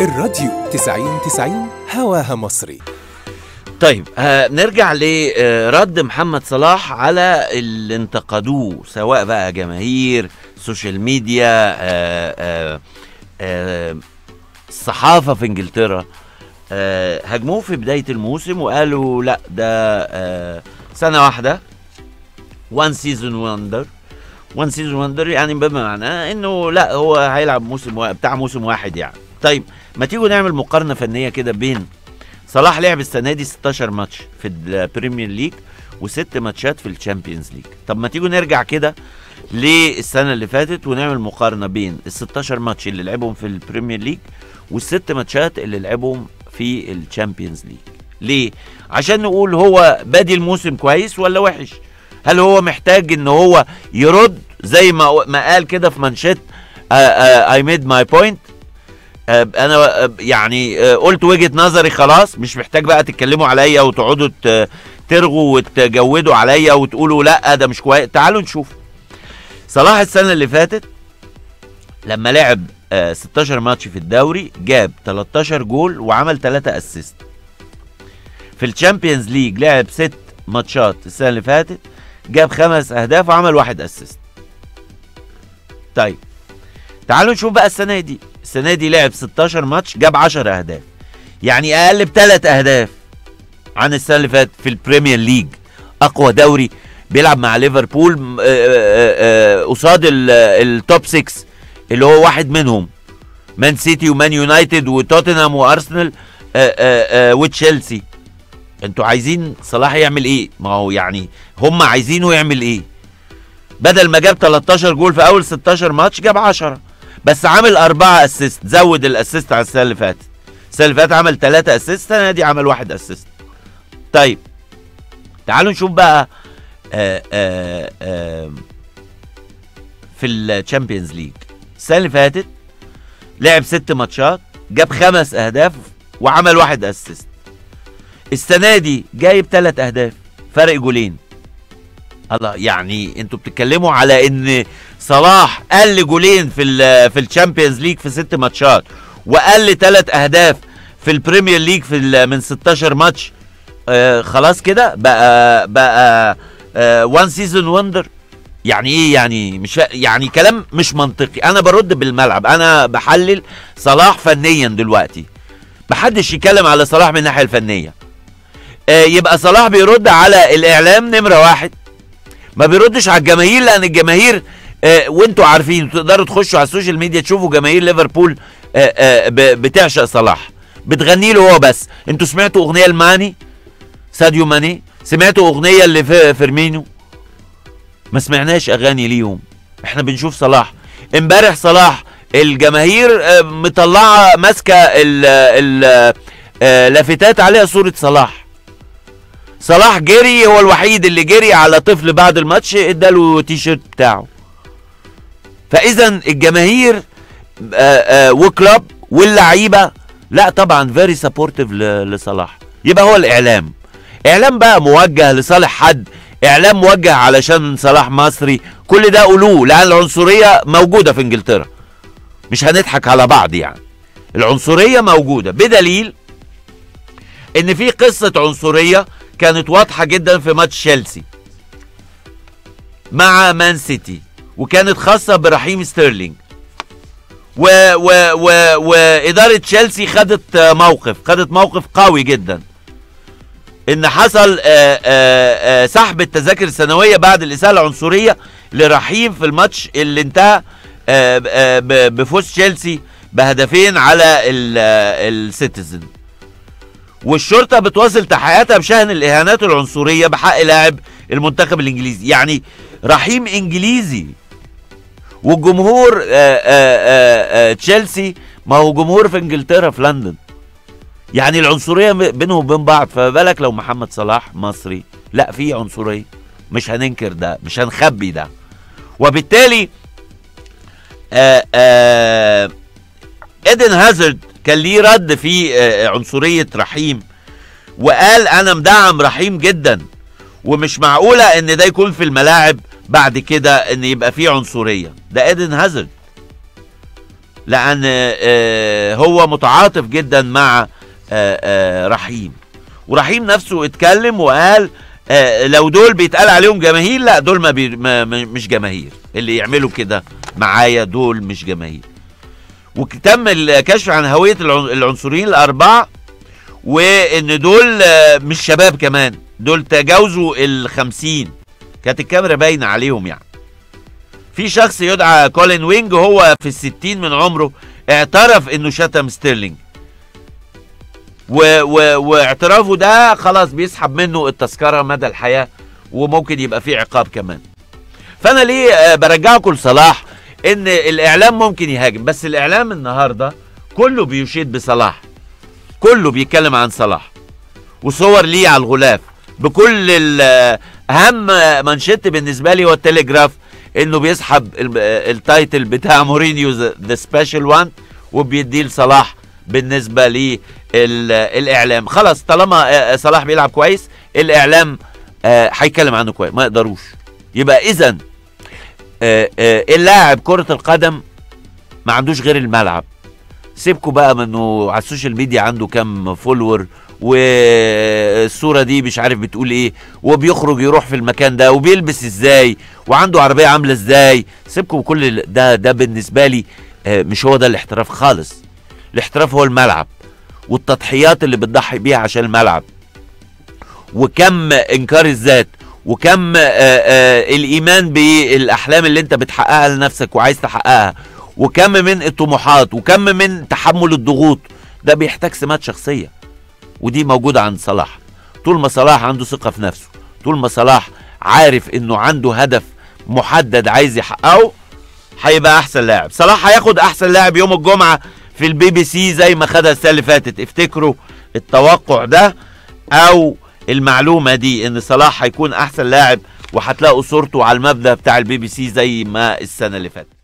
الراديو 90 90 هواها مصري طيب آه نرجع لرد محمد صلاح على اللي انتقدوه سواء بقى جماهير سوشيال ميديا آه آه آه الصحافه في انجلترا آه هاجموه في بدايه الموسم وقالوا لا ده آه سنه واحده وان سيزون وندر وان سيزون وندر يعني بما معناه انه لا هو هيلعب موسم وا- بتاع موسم واحد يعني طيب ما تيجوا نعمل مقارنه فنيه كده بين صلاح لعب السنه دي 16 ماتش في البريمير ليج وست ماتشات في الشامبيونز ليج طب ما تيجوا نرجع كده للسنه اللي فاتت ونعمل مقارنه بين ال 16 ماتش اللي لعبهم في البريمير ليج والست ماتشات اللي لعبهم في الشامبيونز ليج ليه عشان نقول هو بادي الموسم كويس ولا وحش هل هو محتاج ان هو يرد زي ما ما قال كده في منشط اي ميد ماي بوينت انا آه، يعني آه، قلت وجهه نظري خلاص مش محتاج بقى تتكلموا عليا وتقعدوا ت- ترغوا وتجودوا عليا وتقولوا لا ده مش كويس تعالوا نشوف صلاح السنه اللي فاتت لما لعب آه، 16 ماتش في الدوري جاب 13 جول وعمل 3 اسيست في الشامبيونز ليج لعب ست ماتشات السنه اللي فاتت جاب خمس اهداف وعمل واحد اسيست طيب تعالوا نشوف بقى السنه دي السنه دي لعب 16 ماتش جاب 10 اهداف يعني اقل بثلاث اهداف عن السنه اللي فاتت في البريمير ليج اقوى دوري بيلعب مع ليفربول م- آه، آه، آه، قصاد ال- التوب 6 اللي هو واحد منهم مان سيتي ومان يونايتد وتوتنهام وارسنال آه، آه، آه، وتشيلسي انتوا عايزين صلاح يعمل ايه ما هو يعني هم عايزينه يعمل ايه بدل ما جاب 13 جول في اول 16 ماتش جاب 10 بس عامل أربعة اسيست زود الاسيست على السنه اللي فاتت السنه اللي فاتت عمل ثلاثة اسيست السنه دي عمل واحد اسيست طيب تعالوا نشوف بقى آآ آآ آآ في الشامبيونز ليج السنه اللي فاتت لعب ست ماتشات جاب خمس اهداف وعمل واحد اسيست السنه دي جايب ثلاث اهداف فرق جولين الله يعني انتوا بتتكلموا على ان صلاح قل جولين في ال في الشامبيونز ليج في ست ماتشات وقل ثلاث اهداف في البريمير ليج في ال- من 16 ماتش آه خلاص كده بقى بقى وان سيزون وندر يعني ايه يعني مش فا- يعني كلام مش منطقي انا برد بالملعب انا بحلل صلاح فنيا دلوقتي محدش يتكلم على صلاح من الناحيه الفنيه آه يبقى صلاح بيرد على الاعلام نمره واحد ما بيردش على الجماهير لان الجماهير آه وانتوا عارفين تقدروا تخشوا على السوشيال ميديا تشوفوا جماهير ليفربول آه آه ب- بتعشق صلاح بتغني له هو بس انتوا سمعتوا اغنيه لماني ساديو ماني سمعتوا اغنيه اللي فيرمينو ما سمعناش اغاني ليهم احنا بنشوف صلاح امبارح صلاح الجماهير آه، مطلعه ماسكه ال- ال- آه، لافتات عليها صوره صلاح صلاح جري هو الوحيد اللي جري على طفل بعد الماتش اداله تي شيرت بتاعه فاذا الجماهير آه، آه، وكلاب واللعيبه لا طبعا فيري سبورتيف لصلاح يبقى هو الاعلام اعلام بقى موجه لصالح حد اعلام موجه علشان صلاح مصري كل ده قولوه لان العنصريه موجوده في انجلترا مش هنضحك على بعض يعني العنصريه موجوده بدليل ان في قصه عنصريه كانت واضحه جدا في ماتش تشيلسي مع مان سيتي وكانت خاصه برحيم ستيرلينج و و و واداره تشيلسي خدت آه، موقف خدت موقف قوي جدا ان حصل آه، آه، آه، سحب التذاكر السنويه بعد الاساءه العنصريه لرحيم في الماتش اللي انتهى آه، آه، ب- بفوز تشيلسي بهدفين على السيتيزن والشرطه بتواصل تحقيقاتها بشان الاهانات العنصريه بحق لاعب المنتخب الانجليزي يعني رحيم انجليزي والجمهور آه، آه، آه، آه، تشيلسي ما هو جمهور في انجلترا في لندن يعني العنصريه م- بينهم وبين بعض فما بالك لو محمد صلاح مصري لا في عنصريه مش هننكر ده مش هنخبي ده وبالتالي آه آه ايدن هازارد كان ليه رد في آه عنصريه رحيم وقال انا مدعم رحيم جدا ومش معقوله ان ده يكون في الملاعب بعد كده ان يبقى فيه عنصريه ده ايدن هازارد لان آه، هو متعاطف جدا مع آه، آه، رحيم ورحيم نفسه اتكلم وقال آه، لو دول بيتقال عليهم جماهير لا دول ما, بي ما ما- مش جماهير اللي يعملوا كده معايا دول مش جماهير وتم الكشف عن هوية العن- العنصريين الأربعة وإن دول آه، مش شباب كمان دول تجاوزوا الخمسين كانت الكاميرا باينة عليهم يعني في شخص يدعى كولين وينج هو في الستين من عمره اعترف انه شتم ستيرلينج و و واعترافه ده خلاص بيسحب منه التذكرة مدى الحياة وممكن يبقى فيه عقاب كمان فانا ليه آه، برجعكم لصلاح ان الاعلام ممكن يهاجم بس الاعلام النهارده كله بيشيد بصلاح كله بيتكلم عن صلاح وصور ليه على الغلاف بكل ال- اهم منشط بالنسبه لي هو التليجراف انه بيسحب ال- التايتل بتاع مورينيو ذا سبيشال وان وبيديه لصلاح بالنسبه للاعلام خلاص طالما آه، صلاح بيلعب كويس الاعلام آه، هيتكلم عنه كويس ما يقدروش يبقى اذا اللاعب كره القدم ما عندوش غير الملعب سيبكوا بقى من انه على السوشيال ميديا عنده كام فولور والصوره دي مش عارف بتقول ايه وبيخرج يروح في المكان ده وبيلبس ازاي وعنده عربيه عامله ازاي سيبكوا كل ال- ده ده بالنسبه لي آه، مش هو ده الاحتراف خالص الاحتراف هو الملعب والتضحيات اللي بتضحي بيها عشان الملعب وكم انكار الذات وكم آه، آه، الايمان بالاحلام اللي انت بتحققها لنفسك وعايز تحققها وكم من الطموحات وكم من تحمل الضغوط ده بيحتاج سمات شخصيه ودي موجوده عند صلاح طول ما صلاح عنده ثقه في نفسه طول ما صلاح عارف انه عنده هدف محدد عايز يحققه هيبقى احسن لاعب صلاح هياخد احسن لاعب يوم الجمعه في البي بي سي زي ما خدها السنه اللي فاتت افتكروا التوقع ده او المعلومه دي ان صلاح هيكون احسن لاعب وهتلاقوا صورته على المبدا بتاع البي بي سي زي ما السنه اللي فاتت